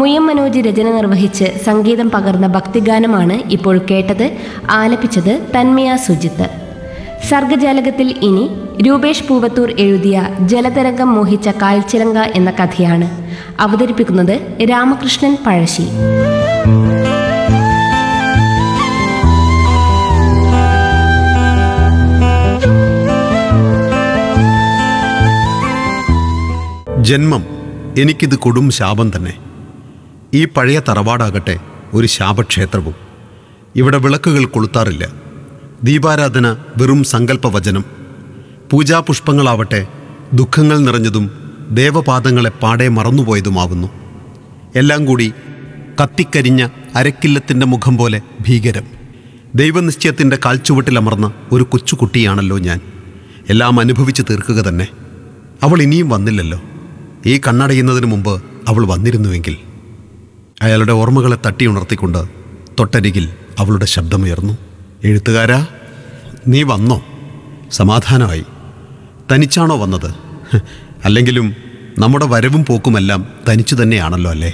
മുയം മനോജ് രചന നിർവഹിച്ച് സംഗീതം പകർന്ന ഭക്തിഗാനമാണ് ഇപ്പോൾ കേട്ടത് ആലപിച്ചത് തന്മയ സുജിത്ത് സർഗജാലകത്തിൽ ഇനി രൂപേഷ് പൂവത്തൂർ എഴുതിയ ജലതരംഗം മോഹിച്ച കാൽച്ചിലങ്ക എന്ന കഥയാണ് അവതരിപ്പിക്കുന്നത് രാമകൃഷ്ണൻ പഴശ്ശി ജന്മം എനിക്കിത് കൊടും ശാപം തന്നെ ഈ പഴയ തറവാടാകട്ടെ ഒരു ശാപക്ഷേത്രവും ഇവിടെ വിളക്കുകൾ കൊളുത്താറില്ല ദീപാരാധന വെറും സങ്കല്പവചനം പൂജാപുഷ്പങ്ങളാവട്ടെ ദുഃഖങ്ങൾ നിറഞ്ഞതും ദേവപാദങ്ങളെ പാടെ മറന്നുപോയതുമാവുന്നു എല്ലാം കൂടി കത്തിക്കരിഞ്ഞ അരക്കില്ലത്തിൻ്റെ മുഖം പോലെ ഭീകരം ദൈവനിശ്ചയത്തിൻ്റെ കാൽച്ചുവട്ടിലമർന്ന ഒരു കൊച്ചുകുട്ടിയാണല്ലോ ഞാൻ എല്ലാം അനുഭവിച്ച് തീർക്കുക തന്നെ അവൾ ഇനിയും വന്നില്ലല്ലോ ഈ കണ്ണടയുന്നതിന് മുമ്പ് അവൾ വന്നിരുന്നുവെങ്കിൽ അയാളുടെ ഓർമ്മകളെ തട്ടിയുണർത്തിക്കൊണ്ട് തൊട്ടരികിൽ അവളുടെ ശബ്ദമുയർന്നു എഴുത്തുകാരാ നീ വന്നോ സമാധാനമായി തനിച്ചാണോ വന്നത് ഹ്, അല്ലെങ്കിലും നമ്മുടെ വരവും പോക്കുമെല്ലാം തനിച്ചു തന്നെയാണല്ലോ അല്ലേ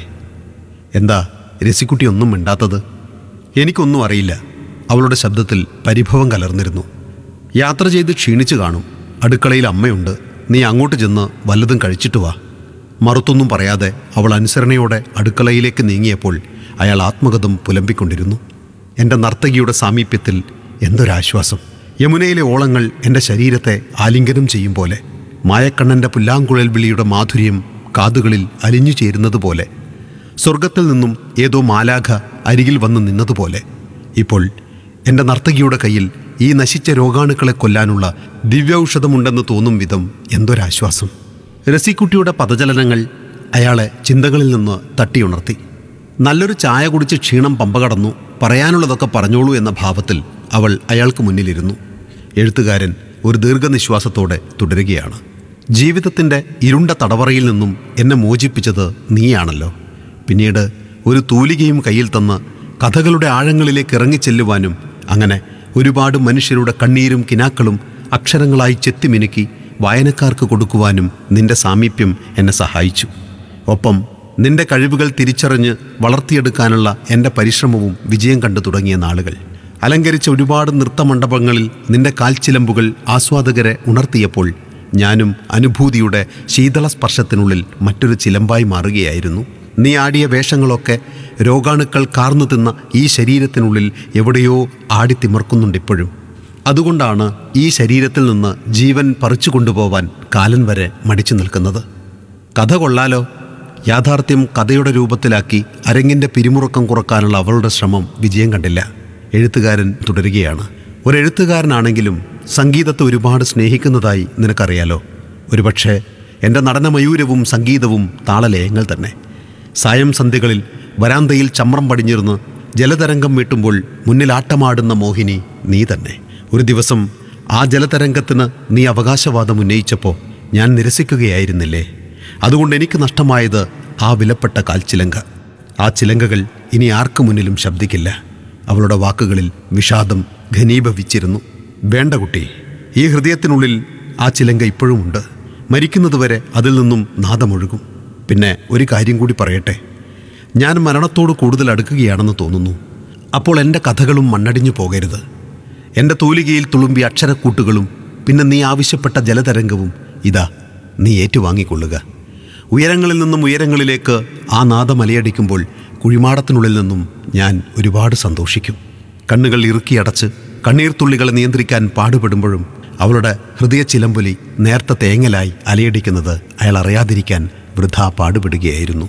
എന്താ രസിക്കുട്ടി ഒന്നും മിണ്ടാത്തത് എനിക്കൊന്നും അറിയില്ല അവളുടെ ശബ്ദത്തിൽ പരിഭവം കലർന്നിരുന്നു യാത്ര ചെയ്ത് ക്ഷീണിച്ചു കാണും അടുക്കളയിൽ അമ്മയുണ്ട് നീ അങ്ങോട്ട് ചെന്ന് വല്ലതും കഴിച്ചിട്ട് വാ മറുത്തൊന്നും പറയാതെ അവൾ അനുസരണയോടെ അടുക്കളയിലേക്ക് നീങ്ങിയപ്പോൾ അയാൾ ആത്മഗതം പുലമ്പിക്കൊണ്ടിരുന്നു എൻ്റെ നർത്തകിയുടെ സാമീപ്യത്തിൽ എന്തൊരാശ്വാസം യമുനയിലെ ഓളങ്ങൾ എൻ്റെ ശരീരത്തെ ആലിംഗനം ചെയ്യും പോലെ മായക്കണ്ണൻ്റെ പുല്ലാങ്കുഴൽ വിളിയുടെ മാധുര്യം കാതുകളിൽ അലിഞ്ഞു ചേരുന്നത് പോലെ സ്വർഗത്തിൽ നിന്നും ഏതോ മാലാഖ അരികിൽ വന്ന് നിന്നതുപോലെ ഇപ്പോൾ എൻ്റെ നർത്തകിയുടെ കയ്യിൽ ഈ നശിച്ച രോഗാണുക്കളെ കൊല്ലാനുള്ള ദിവ്യൌഷധമുണ്ടെന്ന് തോന്നും വിധം എന്തൊരാശ്വാസം രസിക്കുട്ടിയുടെ പദചലനങ്ങൾ അയാളെ ചിന്തകളിൽ നിന്ന് തട്ടിയുണർത്തി നല്ലൊരു ചായ കുടിച്ച് ക്ഷീണം പമ്പ കടന്നു പറയാനുള്ളതൊക്കെ പറഞ്ഞോളൂ എന്ന ഭാവത്തിൽ അവൾ അയാൾക്ക് മുന്നിലിരുന്നു എഴുത്തുകാരൻ ഒരു ദീർഘനിശ്വാസത്തോടെ തുടരുകയാണ് ജീവിതത്തിൻ്റെ ഇരുണ്ട തടവറയിൽ നിന്നും എന്നെ മോചിപ്പിച്ചത് നീയാണല്ലോ പിന്നീട് ഒരു തൂലികയും കയ്യിൽ തന്ന് കഥകളുടെ ആഴങ്ങളിലേക്ക് ഇറങ്ങിച്ചെല്ലുവാനും അങ്ങനെ ഒരുപാട് മനുഷ്യരുടെ കണ്ണീരും കിനാക്കളും അക്ഷരങ്ങളായി ചെത്തിമിനുക്കി വായനക്കാർക്ക് കൊടുക്കുവാനും നിന്റെ സാമീപ്യം എന്നെ സഹായിച്ചു ഒപ്പം നിന്റെ കഴിവുകൾ തിരിച്ചറിഞ്ഞ് വളർത്തിയെടുക്കാനുള്ള എൻ്റെ പരിശ്രമവും വിജയം കണ്ടു തുടങ്ങിയ നാളുകൾ അലങ്കരിച്ച ഒരുപാട് നൃത്തമണ്ഡപങ്ങളിൽ നിന്റെ കാൽച്ചിലമ്പുകൾ ആസ്വാദകരെ ഉണർത്തിയപ്പോൾ ഞാനും അനുഭൂതിയുടെ ശീതള സ്പർശത്തിനുള്ളിൽ മറ്റൊരു ചിലമ്പായി മാറുകയായിരുന്നു നീ ആടിയ വേഷങ്ങളൊക്കെ രോഗാണുക്കൾ കാർന്നു തിന്ന ഈ ശരീരത്തിനുള്ളിൽ എവിടെയോ ആടിത്തിമർക്കുന്നുണ്ടിപ്പോഴും അതുകൊണ്ടാണ് ഈ ശരീരത്തിൽ നിന്ന് ജീവൻ പറിച്ചു കൊണ്ടുപോവാൻ കാലൻ വരെ മടിച്ചു നിൽക്കുന്നത് കഥ കൊള്ളാലോ യാഥാർത്ഥ്യം കഥയുടെ രൂപത്തിലാക്കി അരങ്ങിൻ്റെ പിരിമുറുക്കം കുറക്കാനുള്ള അവളുടെ ശ്രമം വിജയം കണ്ടില്ല എഴുത്തുകാരൻ തുടരുകയാണ് ഒരു എഴുത്തുകാരനാണെങ്കിലും സംഗീതത്തെ ഒരുപാട് സ്നേഹിക്കുന്നതായി നിനക്കറിയാലോ ഒരുപക്ഷെ എൻ്റെ നടനമയൂരവും സംഗീതവും താളലയങ്ങൾ തന്നെ സായം സന്ധ്യകളിൽ വരാന്തയിൽ ചമ്രം പടിഞ്ഞിരുന്ന് ജലതരംഗം വീട്ടുമ്പോൾ മുന്നിൽ ആട്ടമാടുന്ന മോഹിനി നീ തന്നെ ഒരു ദിവസം ആ ജലതരംഗത്തിന് നീ അവകാശവാദം ഉന്നയിച്ചപ്പോൾ ഞാൻ നിരസിക്കുകയായിരുന്നില്ലേ അതുകൊണ്ട് എനിക്ക് നഷ്ടമായത് ആ വിലപ്പെട്ട കാൽച്ചിലങ്ക ആ ചിലങ്കകൾ ഇനി ആർക്കു മുന്നിലും ശബ്ദിക്കില്ല അവളുടെ വാക്കുകളിൽ വിഷാദം ഘനീഭവിച്ചിരുന്നു വേണ്ട കുട്ടി ഈ ഹൃദയത്തിനുള്ളിൽ ആ ചിലങ്ക ഇപ്പോഴുമുണ്ട് മരിക്കുന്നതുവരെ അതിൽ നിന്നും നാദമൊഴുകും പിന്നെ ഒരു കാര്യം കൂടി പറയട്ടെ ഞാൻ മരണത്തോട് കൂടുതൽ അടുക്കുകയാണെന്ന് തോന്നുന്നു അപ്പോൾ എൻ്റെ കഥകളും മണ്ണടിഞ്ഞു പോകരുത് എൻ്റെ തൂലികയിൽ തുളുമ്പിയ അക്ഷരക്കൂട്ടുകളും പിന്നെ നീ ആവശ്യപ്പെട്ട ജലതരംഗവും ഇതാ നീ ഏറ്റുവാങ്ങിക്കൊള്ളുക ഉയരങ്ങളിൽ നിന്നും ഉയരങ്ങളിലേക്ക് ആ നാദം അലയടിക്കുമ്പോൾ കുഴിമാടത്തിനുള്ളിൽ നിന്നും ഞാൻ ഒരുപാട് സന്തോഷിക്കും കണ്ണുകൾ ഇറുക്കിയടച്ച് കണ്ണീർത്തുള്ളികളെ നിയന്ത്രിക്കാൻ പാടുപെടുമ്പോഴും അവളുടെ ഹൃദയ ചിലമ്പൊലി നേർത്ത തേങ്ങലായി അലയടിക്കുന്നത് അയാൾ അറിയാതിരിക്കാൻ വൃഥാ പാടുപെടുകയായിരുന്നു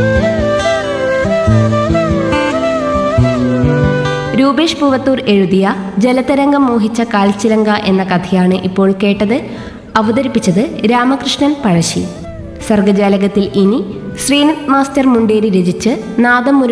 രൂപേഷ് പൂവത്തൂർ എഴുതിയ ജലതരംഗം മോഹിച്ച കാൽച്ചിലങ്ക എന്ന കഥയാണ് ഇപ്പോൾ കേട്ടത് അവതരിപ്പിച്ചത് രാമകൃഷ്ണൻ പഴശ്ശി സർഗജാലകത്തിൽ ഇനി ശ്രീനത് മാസ്റ്റർ മുണ്ടേരി രചിച്ച് നാദം മുരളി